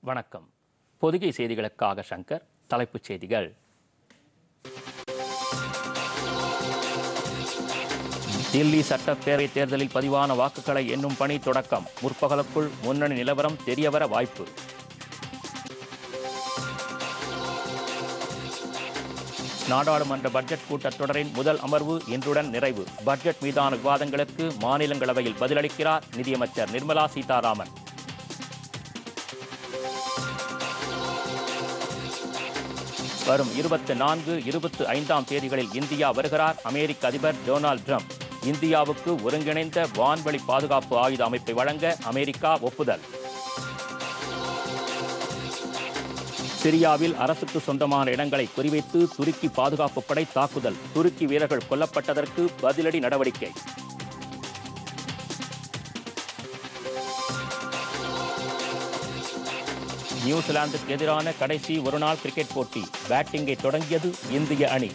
வணக்கம் பொதிகை செய்திகளுக்காக சங்கர் தலைப்புச் செய்திகள் தில்லி சட்டப்பேரவை தேர்தலில் பதிவான வாக்குகளை எண்ணும் பணி தொடக்கம் முற்பகலுக்குள் முன்னணி நிலவரம் தெரியவர வாய்ப்பு நாடாளுமன்ற பட்ஜெட் கூட்டத்தொடரின் முதல் அமர்வு இன்றுடன் நிறைவு பட்ஜெட் மீதான விவாதங்களுக்கு மாநிலங்களவையில் பதிலளிக்கிறார் நிதியமைச்சர் நிர்மலா சீதாராமன் வரும் இருபத்தி நான்கு இருபத்தி ஐந்தாம் தேதிகளில் இந்தியா வருகிறார் அமெரிக்க அதிபர் டொனால்ட் ட்ரம்ப் இந்தியாவுக்கு ஒருங்கிணைந்த வான்வழி பாதுகாப்பு ஆயுத அமைப்பை வழங்க அமெரிக்கா ஒப்புதல் சிரியாவில் அரசுக்கு சொந்தமான இடங்களை குறிவைத்து துருக்கி பாதுகாப்பு படை தாக்குதல் துருக்கி வீரர்கள் கொல்லப்பட்டதற்கு பதிலடி நடவடிக்கை நியூசிலாந்துக்கு எதிரான கடைசி ஒருநாள் கிரிக்கெட் போட்டி பேட்டிங்கை தொடங்கியது இந்திய அணி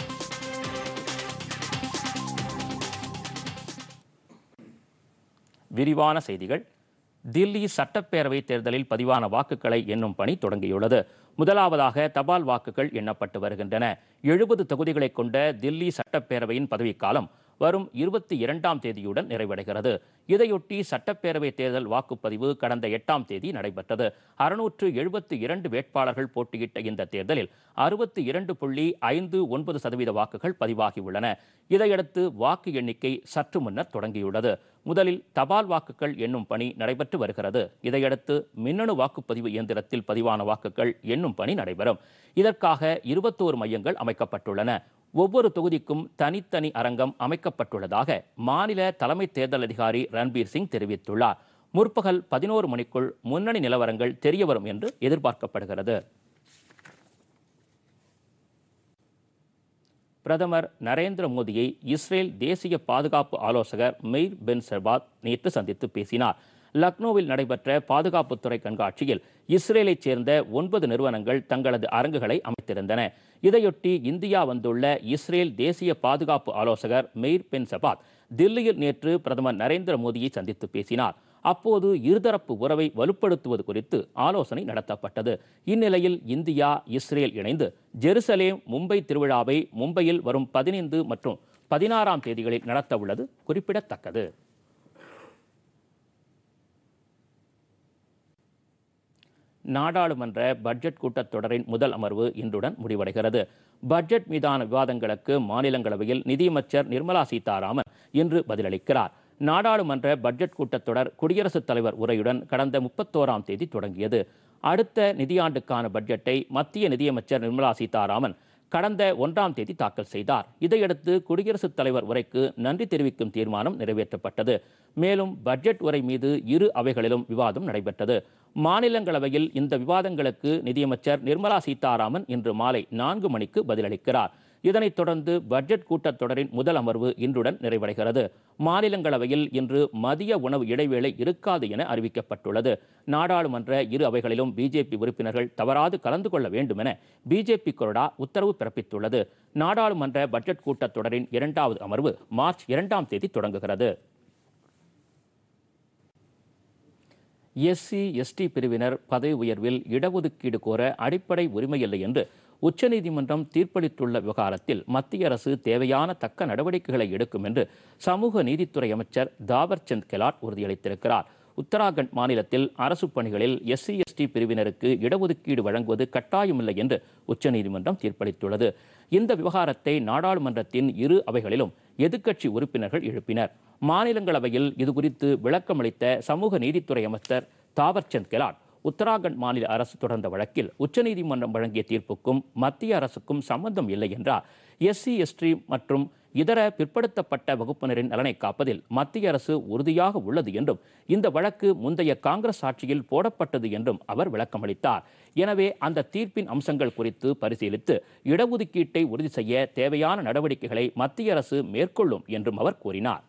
விரிவான செய்திகள் தில்லி சட்டப்பேரவை தேர்தலில் பதிவான வாக்குகளை எண்ணும் பணி தொடங்கியுள்ளது முதலாவதாக தபால் வாக்குகள் எண்ணப்பட்டு வருகின்றன எழுபது தொகுதிகளை கொண்ட தில்லி சட்டப்பேரவையின் பதவிக்காலம் வரும் இருபத்தி இரண்டாம் தேதியுடன் நிறைவடைகிறது இதையொட்டி சட்டப்பேரவை தேர்தல் வாக்குப்பதிவு கடந்த எட்டாம் தேதி நடைபெற்றது அறுநூற்று எழுபத்தி இரண்டு வேட்பாளர்கள் போட்டியிட்ட இந்த தேர்தலில் அறுபத்தி இரண்டு புள்ளி ஐந்து ஒன்பது சதவீத வாக்குகள் பதிவாகியுள்ளன இதையடுத்து வாக்கு எண்ணிக்கை சற்று முன்னர் தொடங்கியுள்ளது முதலில் தபால் வாக்குகள் எண்ணும் பணி நடைபெற்று வருகிறது இதையடுத்து மின்னணு வாக்குப்பதிவு இயந்திரத்தில் பதிவான வாக்குகள் எண்ணும் பணி நடைபெறும் இதற்காக இருபத்தோரு மையங்கள் அமைக்கப்பட்டுள்ளன ஒவ்வொரு தொகுதிக்கும் தனித்தனி அரங்கம் அமைக்கப்பட்டுள்ளதாக மாநில தலைமை தேர்தல் அதிகாரி ரன்பீர் சிங் தெரிவித்துள்ளார் முற்பகல் பதினோரு மணிக்குள் முன்னணி நிலவரங்கள் தெரியவரும் என்று எதிர்பார்க்கப்படுகிறது பிரதமர் நரேந்திர மோடியை இஸ்ரேல் தேசிய பாதுகாப்பு ஆலோசகர் மெய்ர் பென் சர்பாத் நேற்று சந்தித்து பேசினார் லக்னோவில் நடைபெற்ற பாதுகாப்புத்துறை கண்காட்சியில் இஸ்ரேலைச் சேர்ந்த ஒன்பது நிறுவனங்கள் தங்களது அரங்குகளை அமைத்திருந்தன இதையொட்டி இந்தியா வந்துள்ள இஸ்ரேல் தேசிய பாதுகாப்பு ஆலோசகர் மெய்ர் பென் சபாத் தில்லியில் நேற்று பிரதமர் நரேந்திர மோடியை சந்தித்து பேசினார் அப்போது இருதரப்பு உறவை வலுப்படுத்துவது குறித்து ஆலோசனை நடத்தப்பட்டது இந்நிலையில் இந்தியா இஸ்ரேல் இணைந்து ஜெருசலேம் மும்பை திருவிழாவை மும்பையில் வரும் பதினைந்து மற்றும் பதினாறாம் தேதிகளில் நடத்த உள்ளது குறிப்பிடத்தக்கது நாடாளுமன்ற பட்ஜெட் கூட்டத்தொடரின் முதல் அமர்வு இன்றுடன் முடிவடைகிறது பட்ஜெட் மீதான விவாதங்களுக்கு மாநிலங்களவையில் நிதியமைச்சர் நிர்மலா சீதாராமன் இன்று பதிலளிக்கிறார் நாடாளுமன்ற பட்ஜெட் கூட்டத்தொடர் குடியரசுத் தலைவர் உரையுடன் கடந்த முப்பத்தோராம் தேதி தொடங்கியது அடுத்த நிதியாண்டுக்கான பட்ஜெட்டை மத்திய நிதியமைச்சர் நிர்மலா சீதாராமன் கடந்த ஒன்றாம் தேதி தாக்கல் செய்தார் இதையடுத்து குடியரசுத் தலைவர் உரைக்கு நன்றி தெரிவிக்கும் தீர்மானம் நிறைவேற்றப்பட்டது மேலும் பட்ஜெட் உரை மீது இரு அவைகளிலும் விவாதம் நடைபெற்றது மாநிலங்களவையில் இந்த விவாதங்களுக்கு நிதியமைச்சர் நிர்மலா சீதாராமன் இன்று மாலை நான்கு மணிக்கு பதிலளிக்கிறார் இதனைத் தொடர்ந்து பட்ஜெட் கூட்டத்தொடரின் முதல் அமர்வு இன்றுடன் நிறைவடைகிறது மாநிலங்களவையில் இன்று மதிய உணவு இடைவேளை இருக்காது என அறிவிக்கப்பட்டுள்ளது நாடாளுமன்ற இரு அவைகளிலும் பிஜேபி உறுப்பினர்கள் தவறாது கலந்து கொள்ள வேண்டும் என பிஜேபி கொறடா உத்தரவு பிறப்பித்துள்ளது நாடாளுமன்ற பட்ஜெட் கூட்டத்தொடரின் இரண்டாவது அமர்வு மார்ச் இரண்டாம் தேதி தொடங்குகிறது எஸ்சி எஸ்டி பிரிவினர் பதவி உயர்வில் இடஒதுக்கீடு கோர அடிப்படை உரிமையில்லை என்று உச்சநீதிமன்றம் தீர்ப்பளித்துள்ள விவகாரத்தில் மத்திய அரசு தேவையான தக்க நடவடிக்கைகளை எடுக்கும் என்று சமூக நீதித்துறை அமைச்சர் தாவர்சந்த் கெலாட் உறுதியளித்திருக்கிறார் உத்தராகண்ட் மாநிலத்தில் அரசு பணிகளில் எஸ்சி எஸ்டி பிரிவினருக்கு இடஒதுக்கீடு வழங்குவது கட்டாயமில்லை என்று உச்சநீதிமன்றம் தீர்ப்பளித்துள்ளது இந்த விவகாரத்தை நாடாளுமன்றத்தின் இரு அவைகளிலும் எதிர்க்கட்சி உறுப்பினர்கள் எழுப்பினர் மாநிலங்களவையில் இதுகுறித்து விளக்கமளித்த சமூக நீதித்துறை அமைச்சர் தாவர்சந்த் கெலாட் உத்தராகண்ட் மாநில அரசு தொடர்ந்த வழக்கில் உச்சநீதிமன்றம் வழங்கிய தீர்ப்புக்கும் மத்திய அரசுக்கும் சம்பந்தம் இல்லை என்றார் எஸ்சி எஸ்டி மற்றும் இதர பிற்படுத்தப்பட்ட வகுப்பினரின் நலனை காப்பதில் மத்திய அரசு உறுதியாக உள்ளது என்றும் இந்த வழக்கு முந்தைய காங்கிரஸ் ஆட்சியில் போடப்பட்டது என்றும் அவர் விளக்கமளித்தார் எனவே அந்த தீர்ப்பின் அம்சங்கள் குறித்து பரிசீலித்து இடஒதுக்கீட்டை உறுதி செய்ய தேவையான நடவடிக்கைகளை மத்திய அரசு மேற்கொள்ளும் என்றும் அவர் கூறினார்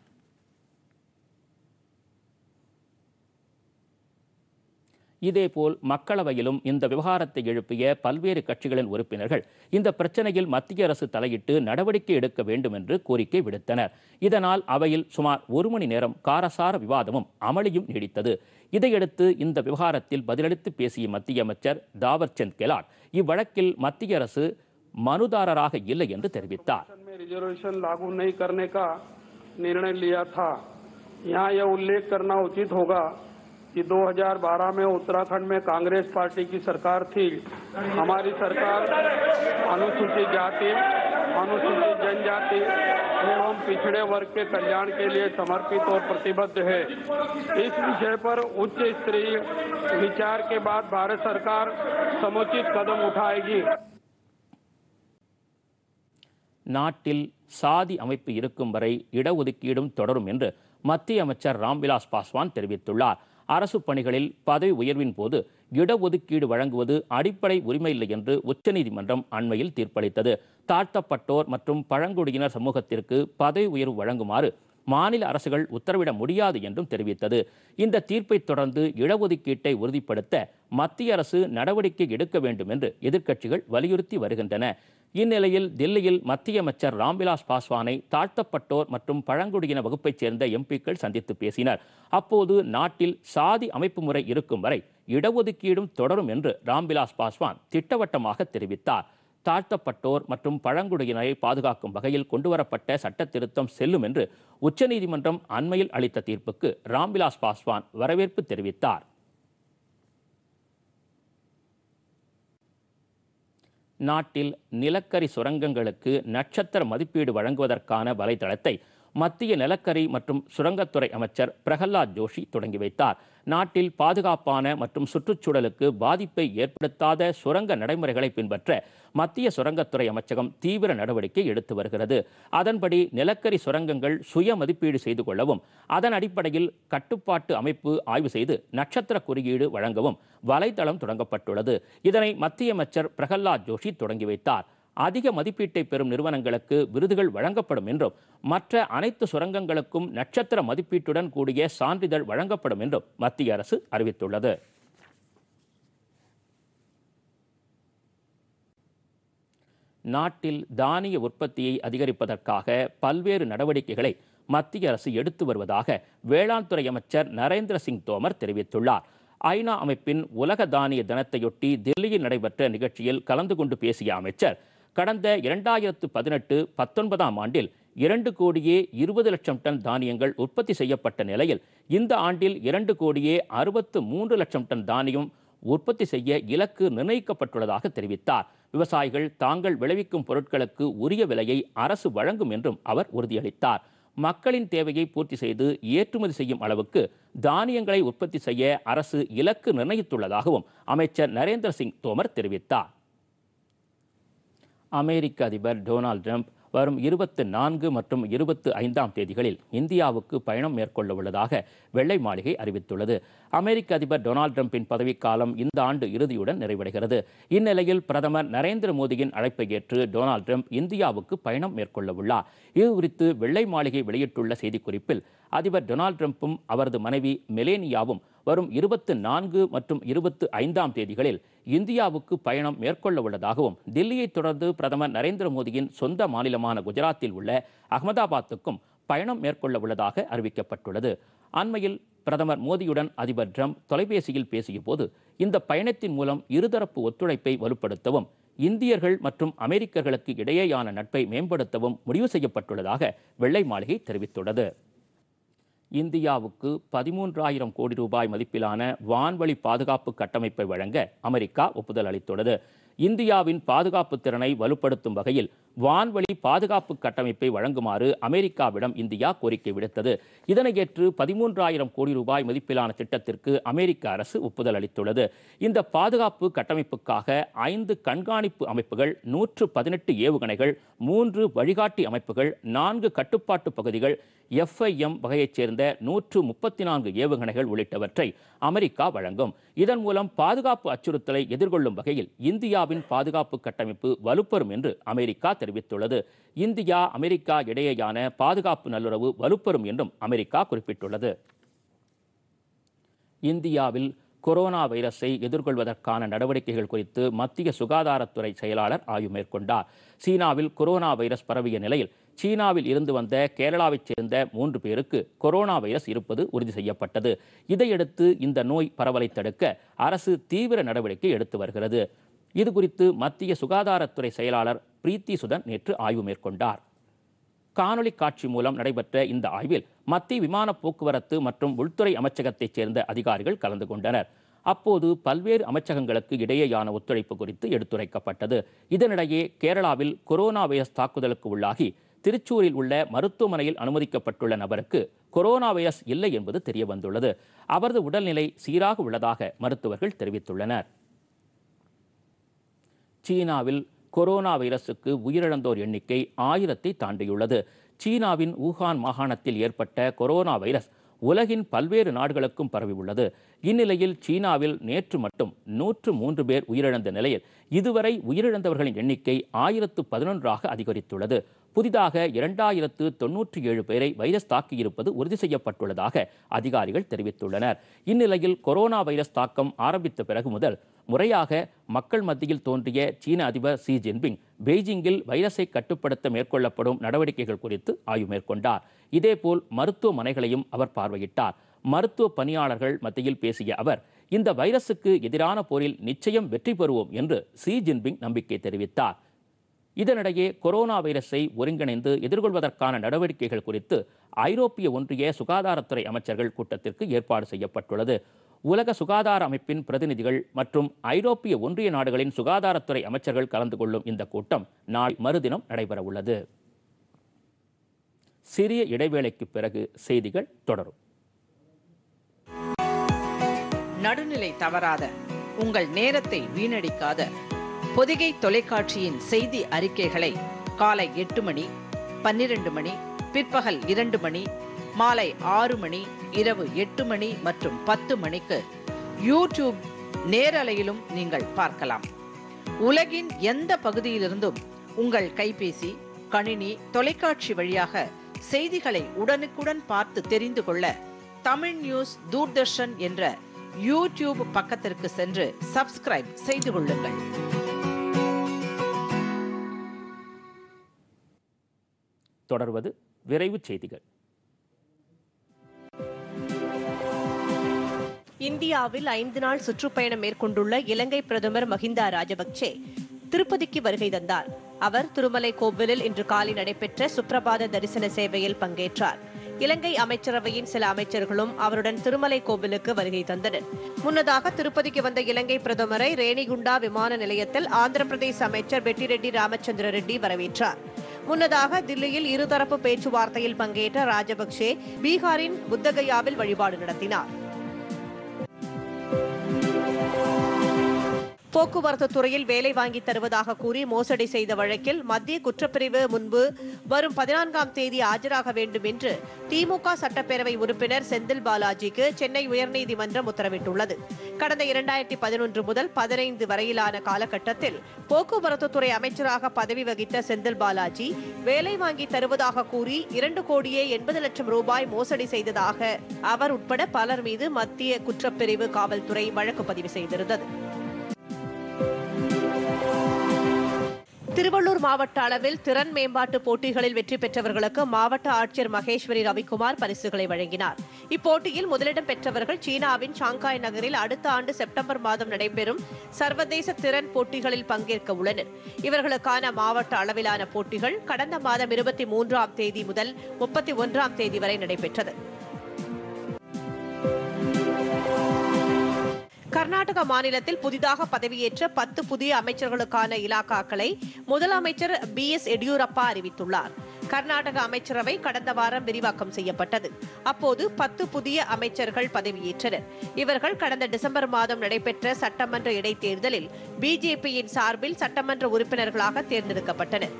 இதேபோல் மக்களவையிலும் இந்த விவகாரத்தை எழுப்பிய பல்வேறு கட்சிகளின் உறுப்பினர்கள் இந்த பிரச்சனையில் மத்திய அரசு தலையிட்டு நடவடிக்கை எடுக்க வேண்டும் என்று கோரிக்கை விடுத்தனர் இதனால் அவையில் சுமார் ஒரு மணி நேரம் காரசார விவாதமும் அமளியும் நீடித்தது இதையடுத்து இந்த விவகாரத்தில் பதிலளித்து பேசிய மத்திய அமைச்சர் தாவர்சந்த் கெலாட் இவ்வழக்கில் மத்திய அரசு மனுதாரராக இல்லை என்று தெரிவித்தார் में रिजर्वेशन लागू नहीं करने का निर्णय लिया था यहाँ यह उल्लेख करना उचित होगा कि 2012 में उत्तराखंड में कांग्रेस पार्टी की सरकार थी हमारी सरकार अनुसूचित जाति अनुसूचित जनजाति एवं पिछड़े वर्ग के कल्याण के लिए समर्पित और प्रतिबद्ध है इस विषय पर उच्च स्तरीय विचार के बाद भारत सरकार समुचित कदम उठाएगी நாட்டில் சாதி அமைப்பு இருக்கும் வரை இடஒதுக்கீடும் தொடரும் என்று மத்திய அமைச்சர் ராம்விலாஸ் பாஸ்வான் தெரிவித்துள்ளார் அரசு பணிகளில் பதவி உயர்வின் போது இடஒதுக்கீடு வழங்குவது அடிப்படை உரிமை இல்லை என்று உச்சநீதிமன்றம் அண்மையில் தீர்ப்பளித்தது தாழ்த்தப்பட்டோர் மற்றும் பழங்குடியினர் சமூகத்திற்கு பதவி உயர்வு வழங்குமாறு மாநில அரசுகள் உத்தரவிட முடியாது என்றும் தெரிவித்தது இந்த தீர்ப்பை தொடர்ந்து இடஒதுக்கீட்டை உறுதிப்படுத்த மத்திய அரசு நடவடிக்கை எடுக்க வேண்டும் என்று எதிர்க்கட்சிகள் வலியுறுத்தி வருகின்றன இந்நிலையில் தில்லியில் மத்திய அமைச்சர் ராம்விலாஸ் பாஸ்வானை தாழ்த்தப்பட்டோர் மற்றும் பழங்குடியின வகுப்பைச் சேர்ந்த எம்பிக்கள் சந்தித்து பேசினர் அப்போது நாட்டில் சாதி அமைப்பு முறை இருக்கும் வரை இடஒதுக்கீடும் தொடரும் என்று ராம்விலாஸ் பாஸ்வான் திட்டவட்டமாக தெரிவித்தார் தாழ்த்தப்பட்டோர் மற்றும் பழங்குடியினரை பாதுகாக்கும் வகையில் கொண்டுவரப்பட்ட சட்ட திருத்தம் செல்லும் என்று உச்சநீதிமன்றம் அண்மையில் அளித்த தீர்ப்புக்கு ராம்விலாஸ் பாஸ்வான் வரவேற்பு தெரிவித்தார் நாட்டில் நிலக்கரி சுரங்கங்களுக்கு நட்சத்திர மதிப்பீடு வழங்குவதற்கான வலைதளத்தை மத்திய நிலக்கரி மற்றும் சுரங்கத்துறை அமைச்சர் பிரகலாத் ஜோஷி தொடங்கி வைத்தார் நாட்டில் பாதுகாப்பான மற்றும் சுற்றுச்சூழலுக்கு பாதிப்பை ஏற்படுத்தாத சுரங்க நடைமுறைகளை பின்பற்ற மத்திய சுரங்கத்துறை அமைச்சகம் தீவிர நடவடிக்கை எடுத்து வருகிறது அதன்படி நிலக்கரி சுரங்கங்கள் சுய மதிப்பீடு செய்து கொள்ளவும் அதன் அடிப்படையில் கட்டுப்பாட்டு அமைப்பு ஆய்வு செய்து நட்சத்திர குறியீடு வழங்கவும் வலைதளம் தொடங்கப்பட்டுள்ளது இதனை மத்திய அமைச்சர் பிரகலாத் ஜோஷி தொடங்கி வைத்தார் அதிக மதிப்பீட்டை பெறும் நிறுவனங்களுக்கு விருதுகள் வழங்கப்படும் என்றும் மற்ற அனைத்து சுரங்கங்களுக்கும் நட்சத்திர மதிப்பீட்டுடன் கூடிய சான்றிதழ் வழங்கப்படும் என்றும் மத்திய அரசு அறிவித்துள்ளது நாட்டில் தானிய உற்பத்தியை அதிகரிப்பதற்காக பல்வேறு நடவடிக்கைகளை மத்திய அரசு எடுத்து வருவதாக வேளாண் துறை அமைச்சர் நரேந்திர சிங் தோமர் தெரிவித்துள்ளார் ஐநா அமைப்பின் உலக தானிய தினத்தையொட்டி தில்லியில் நடைபெற்ற நிகழ்ச்சியில் கலந்து கொண்டு பேசிய அமைச்சர் கடந்த இரண்டாயிரத்து பதினெட்டு பத்தொன்பதாம் ஆண்டில் இரண்டு கோடியே இருபது லட்சம் டன் தானியங்கள் உற்பத்தி செய்யப்பட்ட நிலையில் இந்த ஆண்டில் இரண்டு கோடியே அறுபத்து மூன்று லட்சம் டன் தானியம் உற்பத்தி செய்ய இலக்கு நிர்ணயிக்கப்பட்டுள்ளதாக தெரிவித்தார் விவசாயிகள் தாங்கள் விளைவிக்கும் பொருட்களுக்கு உரிய விலையை அரசு வழங்கும் என்றும் அவர் உறுதியளித்தார் மக்களின் தேவையை பூர்த்தி செய்து ஏற்றுமதி செய்யும் அளவுக்கு தானியங்களை உற்பத்தி செய்ய அரசு இலக்கு நிர்ணயித்துள்ளதாகவும் அமைச்சர் நரேந்திர சிங் தோமர் தெரிவித்தார் அமெரிக்க அதிபர் டொனால்ட் ட்ரம்ப் வரும் இருபத்து நான்கு மற்றும் இருபத்து ஐந்தாம் தேதிகளில் இந்தியாவுக்கு பயணம் மேற்கொள்ள உள்ளதாக வெள்ளை மாளிகை அறிவித்துள்ளது அமெரிக்க அதிபர் டொனால்ட் ட்ரம்பின் பதவிக்காலம் இந்த ஆண்டு இறுதியுடன் நிறைவடைகிறது இந்நிலையில் பிரதமர் நரேந்திர மோடியின் அழைப்பை ஏற்று டொனால்ட் ட்ரம்ப் இந்தியாவுக்கு பயணம் மேற்கொள்ள உள்ளார் இது குறித்து வெள்ளை மாளிகை வெளியிட்டுள்ள செய்திக்குறிப்பில் அதிபர் டொனால்ட் ட்ரம்ப்பும் அவரது மனைவி மெலேனியாவும் வரும் இருபத்து நான்கு மற்றும் இருபத்து ஐந்தாம் தேதிகளில் இந்தியாவுக்கு பயணம் மேற்கொள்ள உள்ளதாகவும் தில்லியைத் தொடர்ந்து பிரதமர் நரேந்திர மோடியின் சொந்த மாநிலமான குஜராத்தில் உள்ள அகமதாபாத்துக்கும் பயணம் மேற்கொள்ள உள்ளதாக அறிவிக்கப்பட்டுள்ளது அண்மையில் பிரதமர் மோடியுடன் அதிபர் ட்ரம்ப் தொலைபேசியில் பேசிய போது இந்த பயணத்தின் மூலம் இருதரப்பு ஒத்துழைப்பை வலுப்படுத்தவும் இந்தியர்கள் மற்றும் அமெரிக்கர்களுக்கு இடையேயான நட்பை மேம்படுத்தவும் முடிவு செய்யப்பட்டுள்ளதாக வெள்ளை மாளிகை தெரிவித்துள்ளது இந்தியாவுக்கு பதிமூன்றாயிரம் கோடி ரூபாய் மதிப்பிலான வான்வழி பாதுகாப்பு கட்டமைப்பை வழங்க அமெரிக்கா ஒப்புதல் அளித்துள்ளது இந்தியாவின் பாதுகாப்பு திறனை வலுப்படுத்தும் வகையில் வான்வழி பாதுகாப்பு கட்டமைப்பை வழங்குமாறு அமெரிக்காவிடம் இந்தியா கோரிக்கை விடுத்தது இதனை ஏற்று பதிமூன்றாயிரம் கோடி ரூபாய் மதிப்பிலான திட்டத்திற்கு அமெரிக்க அரசு ஒப்புதல் அளித்துள்ளது இந்த பாதுகாப்பு கட்டமைப்புக்காக ஐந்து கண்காணிப்பு அமைப்புகள் நூற்று பதினெட்டு ஏவுகணைகள் மூன்று வழிகாட்டி அமைப்புகள் நான்கு கட்டுப்பாட்டு பகுதிகள் எஃப்ஐஎம் வகையைச் சேர்ந்த நூற்று முப்பத்தி நான்கு ஏவுகணைகள் உள்ளிட்டவற்றை அமெரிக்கா வழங்கும் இதன் மூலம் பாதுகாப்பு அச்சுறுத்தலை எதிர்கொள்ளும் வகையில் இந்தியாவின் பாதுகாப்பு கட்டமைப்பு வலுப்பெறும் என்று அமெரிக்கா தெரிவித்துள்ளது இந்தியா அமெரிக்கா இடையேயான பாதுகாப்பு நல்லுறவு வலுப்பெறும் என்றும் அமெரிக்கா குறிப்பிட்டுள்ளது இந்தியாவில் கொரோனா வைரஸை எதிர்கொள்வதற்கான நடவடிக்கைகள் குறித்து மத்திய சுகாதாரத்துறை செயலாளர் ஆய்வு மேற்கொண்டார் சீனாவில் கொரோனா வைரஸ் பரவிய நிலையில் சீனாவில் இருந்து வந்த கேரளாவைச் சேர்ந்த மூன்று பேருக்கு கொரோனா வைரஸ் இருப்பது உறுதி செய்யப்பட்டது இதையடுத்து இந்த நோய் பரவலை தடுக்க அரசு தீவிர நடவடிக்கை எடுத்து வருகிறது இதுகுறித்து மத்திய சுகாதாரத்துறை செயலாளர் பிரீத்தி சுதன் நேற்று ஆய்வு மேற்கொண்டார் காணொளி காட்சி மூலம் நடைபெற்ற இந்த ஆய்வில் மத்திய விமான போக்குவரத்து மற்றும் உள்துறை அமைச்சகத்தைச் சேர்ந்த அதிகாரிகள் கலந்து கொண்டனர் அப்போது பல்வேறு அமைச்சகங்களுக்கு இடையேயான ஒத்துழைப்பு குறித்து எடுத்துரைக்கப்பட்டது இதனிடையே கேரளாவில் கொரோனா வைரஸ் தாக்குதலுக்கு உள்ளாகி திருச்சூரில் உள்ள மருத்துவமனையில் அனுமதிக்கப்பட்டுள்ள நபருக்கு கொரோனா வைரஸ் இல்லை என்பது தெரியவந்துள்ளது அவரது உடல்நிலை சீராக உள்ளதாக மருத்துவர்கள் தெரிவித்துள்ளனர் சீனாவில் கொரோனா வைரசுக்கு உயிரிழந்தோர் எண்ணிக்கை ஆயிரத்தை தாண்டியுள்ளது சீனாவின் ஊகான் மாகாணத்தில் ஏற்பட்ட கொரோனா வைரஸ் உலகின் பல்வேறு நாடுகளுக்கும் பரவியுள்ளது இந்நிலையில் சீனாவில் நேற்று மட்டும் நூற்று மூன்று பேர் உயிரிழந்த நிலையில் இதுவரை உயிரிழந்தவர்களின் எண்ணிக்கை ஆயிரத்து பதினொன்றாக அதிகரித்துள்ளது புதிதாக இரண்டாயிரத்து தொன்னூற்றி ஏழு பேரை வைரஸ் தாக்கியிருப்பது உறுதி செய்யப்பட்டுள்ளதாக அதிகாரிகள் தெரிவித்துள்ளனர் இந்நிலையில் கொரோனா வைரஸ் தாக்கம் ஆரம்பித்த பிறகு முதல் முறையாக மக்கள் மத்தியில் தோன்றிய சீன அதிபர் ஷி ஜின்பிங் பெய்ஜிங்கில் வைரஸை கட்டுப்படுத்த மேற்கொள்ளப்படும் நடவடிக்கைகள் குறித்து ஆய்வு மேற்கொண்டார் இதேபோல் மருத்துவமனைகளையும் அவர் பார்வையிட்டார் மருத்துவ பணியாளர்கள் மத்தியில் பேசிய அவர் இந்த வைரசுக்கு எதிரான போரில் நிச்சயம் வெற்றி பெறுவோம் என்று ஷி ஜின்பிங் நம்பிக்கை தெரிவித்தார் இதனிடையே கொரோனா வைரஸை ஒருங்கிணைந்து எதிர்கொள்வதற்கான நடவடிக்கைகள் குறித்து ஐரோப்பிய ஒன்றிய சுகாதாரத்துறை அமைச்சர்கள் கூட்டத்திற்கு ஏற்பாடு செய்யப்பட்டுள்ளது உலக சுகாதார அமைப்பின் பிரதிநிதிகள் மற்றும் ஐரோப்பிய ஒன்றிய நாடுகளின் சுகாதாரத்துறை அமைச்சர்கள் கலந்து கொள்ளும் இந்த கூட்டம் நாளை மறுதினம் நடைபெறவுள்ளது சிறிய இடைவேளைக்கு பிறகு செய்திகள் தொடரும் நடுநிலை தவறாத உங்கள் நேரத்தை வீணடிக்காத பொதிகை தொலைக்காட்சியின் செய்தி அறிக்கைகளை காலை எட்டு மணி பன்னிரண்டு மணி பிற்பகல் இரண்டு மணி மாலை ஆறு மணி இரவு எட்டு மணி மற்றும் பத்து மணிக்கு யூடியூப் நேரலையிலும் நீங்கள் பார்க்கலாம் உலகின் எந்த பகுதியிலிருந்தும் உங்கள் கைபேசி கணினி தொலைக்காட்சி வழியாக செய்திகளை உடனுக்குடன் பார்த்து தெரிந்து கொள்ள தமிழ் நியூஸ் தூர்தர்ஷன் என்ற யூடியூப் பக்கத்திற்கு சென்று சப்ஸ்கிரைப் செய்து கொள்ளுங்கள் தொடர்வது விரைவுச் செய்திகள் இந்தியாவில் ஐந்து நாள் சுற்றுப்பயணம் மேற்கொண்டுள்ள இலங்கை பிரதமர் மஹிந்தா ராஜபக்சே திருப்பதிக்கு வருகை தந்தார் அவர் திருமலை கோவிலில் இன்று காலை நடைபெற்ற சுப்ரபாத தரிசன சேவையில் பங்கேற்றார் இலங்கை அமைச்சரவையின் சில அமைச்சர்களும் அவருடன் திருமலை கோவிலுக்கு வருகை தந்தனர் முன்னதாக திருப்பதிக்கு வந்த இலங்கை பிரதமரை ரேணிகுண்டா விமான நிலையத்தில் ஆந்திர பிரதேச அமைச்சர் பெட்டிரெட்டி ராமச்சந்திர ரெட்டி வரவேற்றார் முன்னதாக தில்லியில் இருதரப்பு பேச்சுவார்த்தையில் பங்கேற்ற ராஜபக்சே பீகாரின் புத்தகயாவில் வழிபாடு நடத்தினார் போக்குவரத்து துறையில் வேலை வாங்கி தருவதாக கூறி மோசடி செய்த வழக்கில் மத்திய குற்றப்பிரிவு முன்பு வரும் பதினான்காம் தேதி ஆஜராக வேண்டும் என்று திமுக சட்டப்பேரவை உறுப்பினர் செந்தில் பாலாஜிக்கு சென்னை உயர்நீதிமன்றம் உத்தரவிட்டுள்ளது கடந்த இரண்டாயிரத்தி பதினொன்று முதல் பதினைந்து வரையிலான காலகட்டத்தில் போக்குவரத்து துறை அமைச்சராக பதவி வகித்த செந்தில் பாலாஜி வேலை வாங்கி தருவதாக கூறி இரண்டு கோடியே எண்பது லட்சம் ரூபாய் மோசடி செய்ததாக அவர் உட்பட பலர் மீது மத்திய குற்றப்பிரிவு காவல்துறை வழக்கு பதிவு செய்திருந்தது திருவள்ளூர் மாவட்ட அளவில் திறன் மேம்பாட்டு போட்டிகளில் வெற்றி பெற்றவர்களுக்கு மாவட்ட ஆட்சியர் மகேஸ்வரி ரவிக்குமார் பரிசுகளை வழங்கினார் இப்போட்டியில் முதலிடம் பெற்றவர்கள் சீனாவின் ஷாங்காய் நகரில் அடுத்த ஆண்டு செப்டம்பர் மாதம் நடைபெறும் சர்வதேச திறன் போட்டிகளில் பங்கேற்க உள்ளனர் இவர்களுக்கான மாவட்ட அளவிலான போட்டிகள் கடந்த மாதம் இருபத்தி மூன்றாம் தேதி முதல் முப்பத்தி ஒன்றாம் தேதி வரை நடைபெற்றது கர்நாடக மாநிலத்தில் புதிதாக பதவியேற்ற பத்து புதிய அமைச்சர்களுக்கான இலாக்காக்களை முதலமைச்சர் பி எஸ் எடியூரப்பா அறிவித்துள்ளார் கர்நாடக அமைச்சரவை கடந்த வாரம் விரிவாக்கம் செய்யப்பட்டது அப்போது பத்து புதிய அமைச்சர்கள் பதவியேற்றனர் இவர்கள் கடந்த டிசம்பர் மாதம் நடைபெற்ற சட்டமன்ற இடைத்தேர்தலில் பிஜேபியின் சார்பில் சட்டமன்ற உறுப்பினர்களாக தேர்ந்தெடுக்கப்பட்டனர்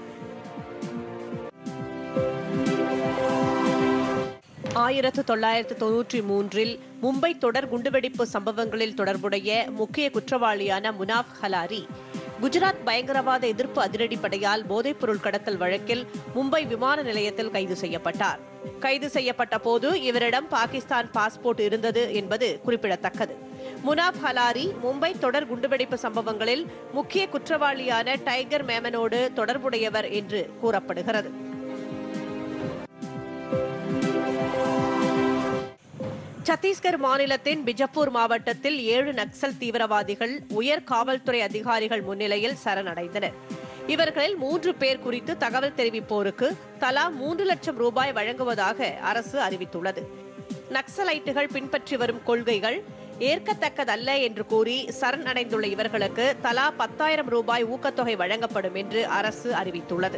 ஆயிரத்து தொள்ளாயிரத்து தொன்னூற்றி மூன்றில் மும்பை தொடர் குண்டுவெடிப்பு சம்பவங்களில் தொடர்புடைய முக்கிய குற்றவாளியான முனாஃப் ஹலாரி குஜராத் பயங்கரவாத எதிர்ப்பு அதிரடிப்படையால் போதைப்பொருள் கடத்தல் வழக்கில் மும்பை விமான நிலையத்தில் கைது செய்யப்பட்டார் கைது செய்யப்பட்ட போது இவரிடம் பாகிஸ்தான் பாஸ்போர்ட் இருந்தது என்பது குறிப்பிடத்தக்கது முனாப் ஹலாரி மும்பை தொடர் குண்டுவெடிப்பு சம்பவங்களில் முக்கிய குற்றவாளியான டைகர் மேமனோடு தொடர்புடையவர் என்று கூறப்படுகிறது சத்தீஸ்கர் மாநிலத்தின் பிஜப்பூர் மாவட்டத்தில் ஏழு நக்சல் தீவிரவாதிகள் உயர் காவல்துறை அதிகாரிகள் முன்னிலையில் சரணடைந்தனர் இவர்களில் மூன்று பேர் குறித்து தகவல் தெரிவிப்போருக்கு தலா மூன்று லட்சம் ரூபாய் வழங்குவதாக அரசு அறிவித்துள்ளது நக்சலைட்டுகள் பின்பற்றி வரும் கொள்கைகள் ஏற்கத்தக்கதல்ல என்று கூறி சரணடைந்துள்ள இவர்களுக்கு தலா பத்தாயிரம் ரூபாய் ஊக்கத்தொகை வழங்கப்படும் என்று அரசு அறிவித்துள்ளது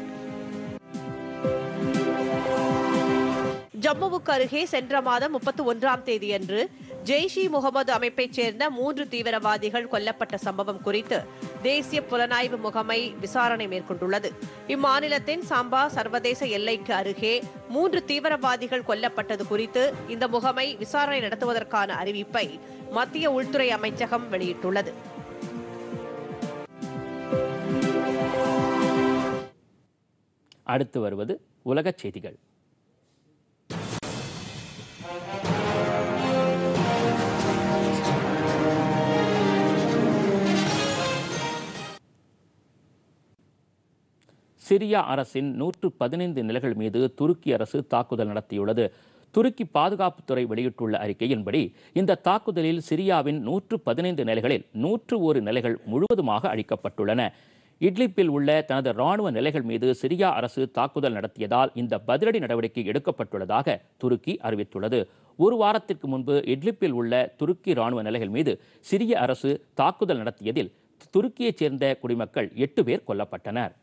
ஜம்முவுக்கு அருகே சென்ற மாதம் முப்பத்தி ஒன்றாம் தேதியன்று ஜெய்ஷ் இ முகமது அமைப்பைச் சேர்ந்த மூன்று தீவிரவாதிகள் கொல்லப்பட்ட சம்பவம் குறித்து தேசிய புலனாய்வு முகமை விசாரணை மேற்கொண்டுள்ளது இம்மாநிலத்தின் சாம்பா சர்வதேச எல்லைக்கு அருகே மூன்று தீவிரவாதிகள் கொல்லப்பட்டது குறித்து இந்த முகமை விசாரணை நடத்துவதற்கான அறிவிப்பை மத்திய உள்துறை அமைச்சகம் வெளியிட்டுள்ளது அடுத்து வருவது உலகச் செய்திகள் சிரியா அரசின் நூற்று பதினைந்து நிலைகள் மீது துருக்கி அரசு தாக்குதல் நடத்தியுள்ளது துருக்கி பாதுகாப்புத்துறை வெளியிட்டுள்ள அறிக்கையின்படி இந்த தாக்குதலில் சிரியாவின் நூற்று பதினைந்து நிலைகளில் நூற்று ஒரு நிலைகள் முழுவதுமாக அழிக்கப்பட்டுள்ளன இட்லிப்பில் உள்ள தனது ராணுவ நிலைகள் மீது சிரியா அரசு தாக்குதல் நடத்தியதால் இந்த பதிலடி நடவடிக்கை எடுக்கப்பட்டுள்ளதாக துருக்கி அறிவித்துள்ளது ஒரு வாரத்திற்கு முன்பு இட்லிப்பில் உள்ள துருக்கி ராணுவ நிலைகள் மீது சிரிய அரசு தாக்குதல் நடத்தியதில் துருக்கியைச் சேர்ந்த குடிமக்கள் எட்டு பேர் கொல்லப்பட்டனர்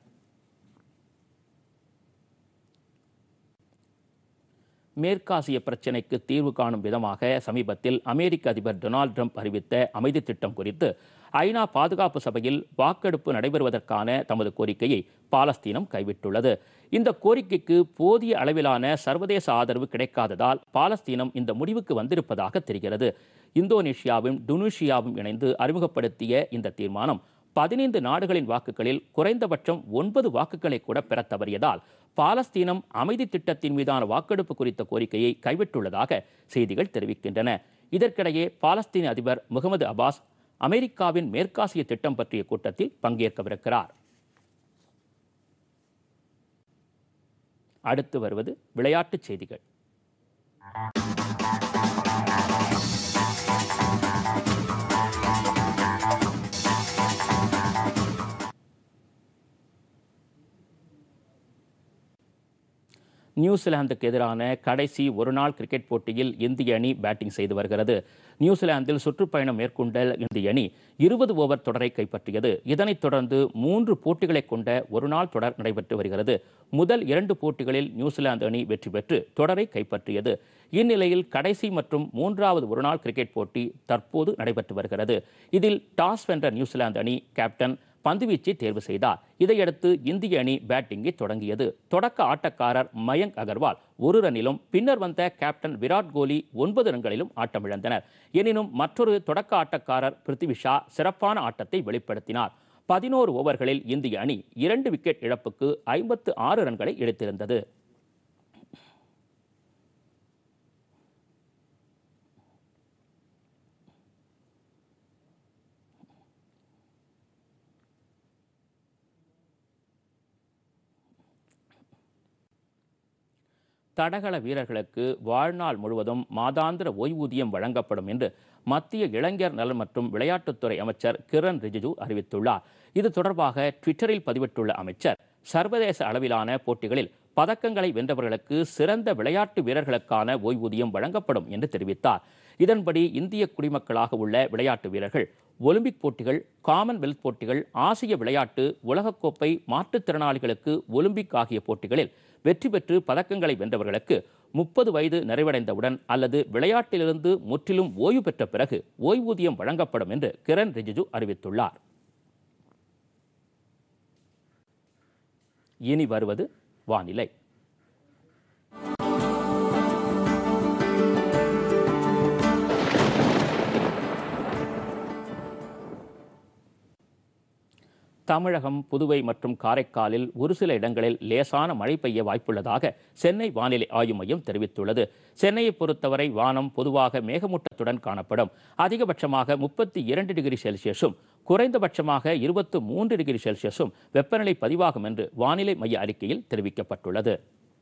மேற்காசிய பிரச்சினைக்கு தீர்வு காணும் விதமாக சமீபத்தில் அமெரிக்க அதிபர் டொனால்ட் ட்ரம்ப் அறிவித்த அமைதி திட்டம் குறித்து ஐநா பாதுகாப்பு சபையில் வாக்கெடுப்பு நடைபெறுவதற்கான தமது கோரிக்கையை பாலஸ்தீனம் கைவிட்டுள்ளது இந்த கோரிக்கைக்கு போதிய அளவிலான சர்வதேச ஆதரவு கிடைக்காததால் பாலஸ்தீனம் இந்த முடிவுக்கு வந்திருப்பதாக தெரிகிறது இந்தோனேஷியாவும் டுனிஷியாவும் இணைந்து அறிமுகப்படுத்திய இந்த தீர்மானம் பதினைந்து நாடுகளின் வாக்குகளில் குறைந்தபட்சம் ஒன்பது வாக்குகளை கூட பெற தவறியதால் பாலஸ்தீனம் அமைதி திட்டத்தின் மீதான வாக்கெடுப்பு குறித்த கோரிக்கையை கைவிட்டுள்ளதாக செய்திகள் தெரிவிக்கின்றன இதற்கிடையே பாலஸ்தீன அதிபர் முகமது அப்பாஸ் அமெரிக்காவின் மேற்காசிய திட்டம் பற்றிய கூட்டத்தில் பங்கேற்கவிருக்கிறார் அடுத்து வருவது விளையாட்டுச் செய்திகள் நியூசிலாந்துக்கு எதிரான கடைசி ஒருநாள் கிரிக்கெட் போட்டியில் இந்திய அணி பேட்டிங் செய்து வருகிறது நியூசிலாந்தில் சுற்றுப்பயணம் மேற்கொண்ட இந்திய அணி இருபது ஓவர் தொடரை கைப்பற்றியது இதனைத் தொடர்ந்து மூன்று போட்டிகளை கொண்ட ஒருநாள் தொடர் நடைபெற்று வருகிறது முதல் இரண்டு போட்டிகளில் நியூசிலாந்து அணி வெற்றி பெற்று தொடரை கைப்பற்றியது இந்நிலையில் கடைசி மற்றும் மூன்றாவது ஒருநாள் கிரிக்கெட் போட்டி தற்போது நடைபெற்று வருகிறது இதில் டாஸ் வென்ற நியூசிலாந்து அணி கேப்டன் பந்துவீச்சை தேர்வு செய்தார் இதையடுத்து இந்திய அணி பேட்டிங்கை தொடங்கியது தொடக்க ஆட்டக்காரர் மயங்க் அகர்வால் ஒரு ரனிலும் பின்னர் வந்த கேப்டன் விராட் கோலி ஒன்பது ரன்களிலும் ஆட்டமிழந்தனர் எனினும் மற்றொரு தொடக்க ஆட்டக்காரர் பிருத்திவி ஷா சிறப்பான ஆட்டத்தை வெளிப்படுத்தினார் பதினோரு ஓவர்களில் இந்திய அணி இரண்டு விக்கெட் இழப்புக்கு ஐம்பத்து ஆறு ரன்களை எடுத்திருந்தது தடகள வீரர்களுக்கு வாழ்நாள் முழுவதும் மாதாந்திர ஓய்வூதியம் வழங்கப்படும் என்று மத்திய இளைஞர் நலன் மற்றும் விளையாட்டுத்துறை அமைச்சர் கிரண் ரிஜிஜு அறிவித்துள்ளார் இது தொடர்பாக ட்விட்டரில் பதிவிட்டுள்ள அமைச்சர் சர்வதேச அளவிலான போட்டிகளில் பதக்கங்களை வென்றவர்களுக்கு சிறந்த விளையாட்டு வீரர்களுக்கான ஓய்வூதியம் வழங்கப்படும் என்று தெரிவித்தார் இதன்படி இந்திய குடிமக்களாக உள்ள விளையாட்டு வீரர்கள் ஒலிம்பிக் போட்டிகள் காமன்வெல்த் போட்டிகள் ஆசிய விளையாட்டு உலகக்கோப்பை மாற்றுத்திறனாளிகளுக்கு ஒலிம்பிக் ஆகிய போட்டிகளில் வெற்றி பெற்று பதக்கங்களை வென்றவர்களுக்கு முப்பது வயது நிறைவடைந்தவுடன் அல்லது விளையாட்டிலிருந்து முற்றிலும் ஓய்வு பெற்ற பிறகு ஓய்வூதியம் வழங்கப்படும் என்று கிரண் ரிஜிஜு அறிவித்துள்ளார் இனி வருவது வானிலை தமிழகம் புதுவை மற்றும் காரைக்காலில் ஒரு சில இடங்களில் லேசான மழை பெய்ய வாய்ப்புள்ளதாக சென்னை வானிலை ஆய்வு மையம் தெரிவித்துள்ளது சென்னையை பொறுத்தவரை வானம் பொதுவாக மேகமூட்டத்துடன் காணப்படும் அதிகபட்சமாக முப்பத்தி இரண்டு டிகிரி செல்சியஸும் குறைந்தபட்சமாக இருபத்து மூன்று டிகிரி செல்சியஸும் வெப்பநிலை பதிவாகும் என்று வானிலை மைய அறிக்கையில் தெரிவிக்கப்பட்டுள்ளது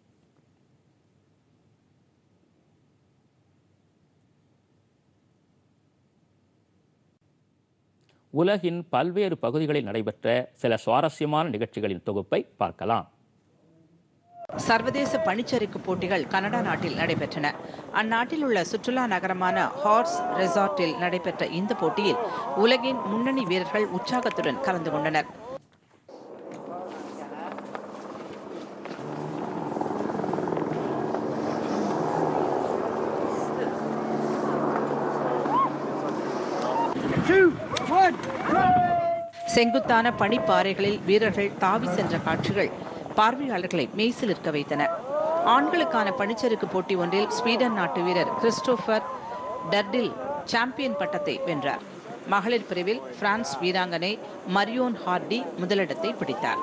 உலகின் பல்வேறு பகுதிகளில் நடைபெற்ற சில சுவாரஸ்யமான நிகழ்ச்சிகளின் தொகுப்பை பார்க்கலாம் சர்வதேச பனிச்சறுக்கு போட்டிகள் கனடா நாட்டில் நடைபெற்றன அந்நாட்டில் உள்ள சுற்றுலா நகரமான ஹார்ஸ் ரெசார்ட்டில் நடைபெற்ற இந்த போட்டியில் உலகின் முன்னணி வீரர்கள் உற்சாகத்துடன் கலந்து கொண்டனர் செங்குத்தான பனிப்பாறைகளில் வீரர்கள் தாவி சென்ற காட்சிகள் பார்வையாளர்களை மெய்சிலிருக்க வைத்தன ஆண்களுக்கான பனிச்சறுக்கு போட்டி ஒன்றில் ஸ்வீடன் நாட்டு வீரர் கிறிஸ்டோபர் டர்டில் சாம்பியன் பட்டத்தை வென்றார் மகளிர் பிரிவில் பிரான்ஸ் வீராங்கனை மரியோன் ஹார்டி முதலிடத்தை பிடித்தார்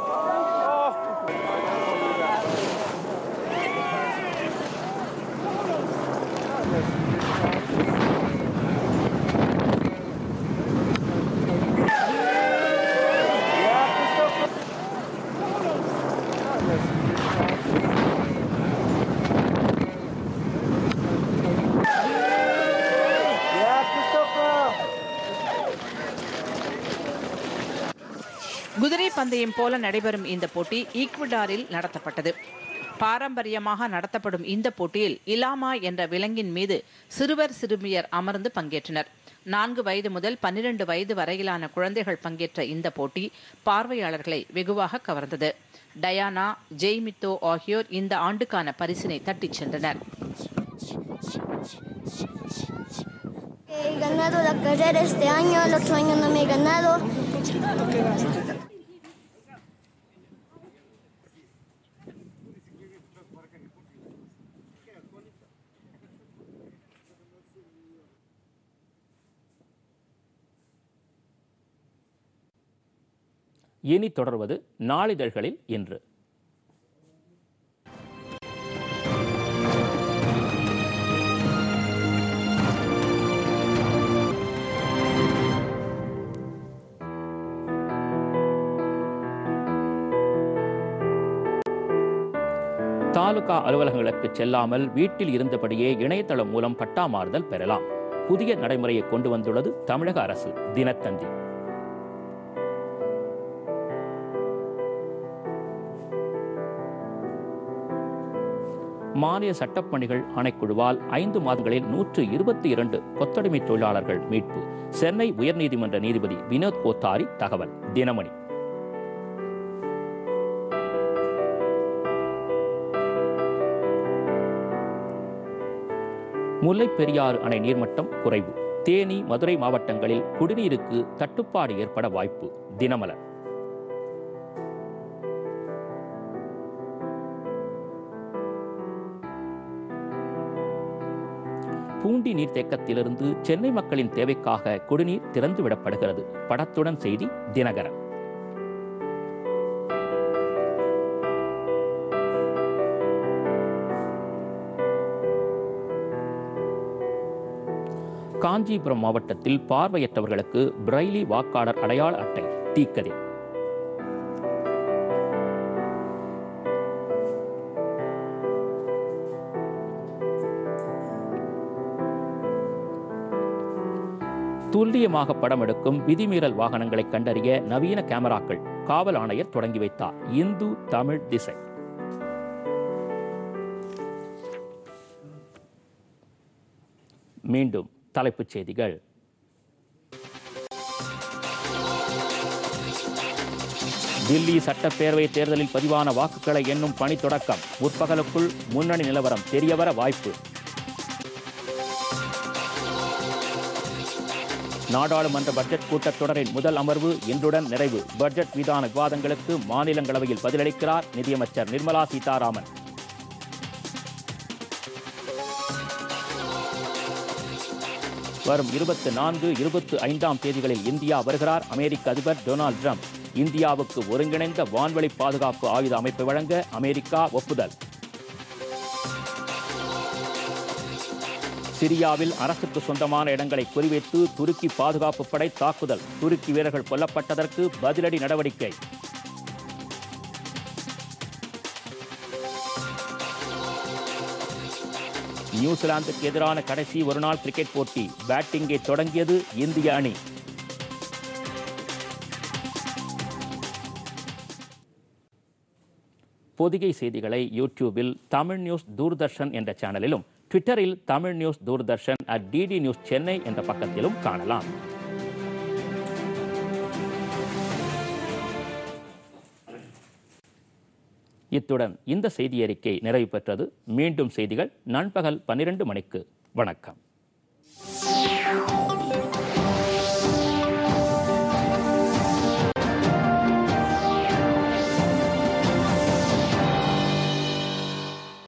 குதிரை பந்தயம் போல நடைபெறும் இந்த போட்டி ஈக்வடாரில் நடத்தப்பட்டது பாரம்பரியமாக நடத்தப்படும் இந்த போட்டியில் இலாமா என்ற விலங்கின் மீது சிறுவர் சிறுமியர் அமர்ந்து பங்கேற்றனர் நான்கு வயது முதல் பன்னிரண்டு வயது வரையிலான குழந்தைகள் பங்கேற்ற இந்த போட்டி பார்வையாளர்களை வெகுவாக கவர்ந்தது டயானா ஜெய்மித்தோ ஆகியோர் இந்த ஆண்டுக்கான பரிசினை தட்டிச் சென்றனர் He ganado la carrera este año, el otro año no me he ganado. இனி தொடர்வது நாளிதழ்களில் இன்று தாலுகா அலுவலகங்களுக்கு செல்லாமல் வீட்டில் இருந்தபடியே இணையதளம் மூலம் பட்டா மாறுதல் பெறலாம் புதிய நடைமுறையை கொண்டு வந்துள்ளது தமிழக அரசு தினத்தந்தி மாநில சட்டப்பணிகள் ஆணைக்குழுவால் ஐந்து மாதங்களில் நூற்று இருபத்தி இரண்டு கொத்தடிமை தொழிலாளர்கள் மீட்பு சென்னை உயர்நீதிமன்ற நீதிபதி வினோத் கோத்தாரி தகவல் தினமணி முல்லைப் பெரியாறு அணை நீர்மட்டம் குறைவு தேனி மதுரை மாவட்டங்களில் குடிநீருக்கு தட்டுப்பாடு ஏற்பட வாய்ப்பு தினமலர் பூண்டி நீர்த்தேக்கத்திலிருந்து சென்னை மக்களின் தேவைக்காக குடிநீர் திறந்து விடப்படுகிறது படத்துடன் செய்தி தினகரன் காஞ்சிபுரம் மாவட்டத்தில் பார்வையற்றவர்களுக்கு பிரைலி வாக்காளர் அடையாள அட்டை தீக்கதே துல்லியமாக படம் எடுக்கும் விதிமீறல் வாகனங்களை கண்டறிய நவீன கேமராக்கள் காவல் ஆணையர் தொடங்கி வைத்தார் இந்து தமிழ் திசை மீண்டும் தலைப்புச் செய்திகள் தில்லி சட்டப்பேரவை தேர்தலில் பதிவான வாக்குகளை எண்ணும் பணி தொடக்கம் முற்பகலுக்குள் முன்னணி நிலவரம் தெரியவர வாய்ப்பு நாடாளுமன்ற பட்ஜெட் கூட்டத்தொடரின் முதல் அமர்வு இன்றுடன் நிறைவு பட்ஜெட் மீதான விவாதங்களுக்கு மாநிலங்களவையில் பதிலளிக்கிறார் நிதியமைச்சர் நிர்மலா சீதாராமன் வரும் இருபத்து நான்கு இருபத்து ஐந்தாம் தேதிகளில் இந்தியா வருகிறார் அமெரிக்க அதிபர் டொனால்ட் ட்ரம்ப் இந்தியாவுக்கு ஒருங்கிணைந்த வான்வழி பாதுகாப்பு ஆயுத அமைப்பை வழங்க அமெரிக்கா ஒப்புதல் சிரியாவில் அரசுக்கு சொந்தமான இடங்களை குறிவைத்து துருக்கி பாதுகாப்பு படை தாக்குதல் துருக்கி வீரர்கள் கொல்லப்பட்டதற்கு பதிலடி நடவடிக்கை நியூசிலாந்துக்கு எதிரான கடைசி ஒருநாள் கிரிக்கெட் போட்டி பேட்டிங்கை தொடங்கியது இந்திய அணி பொதிகை செய்திகளை யூடியூபில் தமிழ் நியூஸ் தூர்தர்ஷன் என்ற சேனலிலும் ட்விட்டரில் Tamil news Doordarshan at DD news Chennai என்ற பக்கத்திலும் காணலாம் இத்துடன் இந்த செய்தி அறிக்கை நிறைவு பெற்றது மீண்டும் செய்திகள் நண்பகல் பன்னிரண்டு மணிக்கு வணக்கம்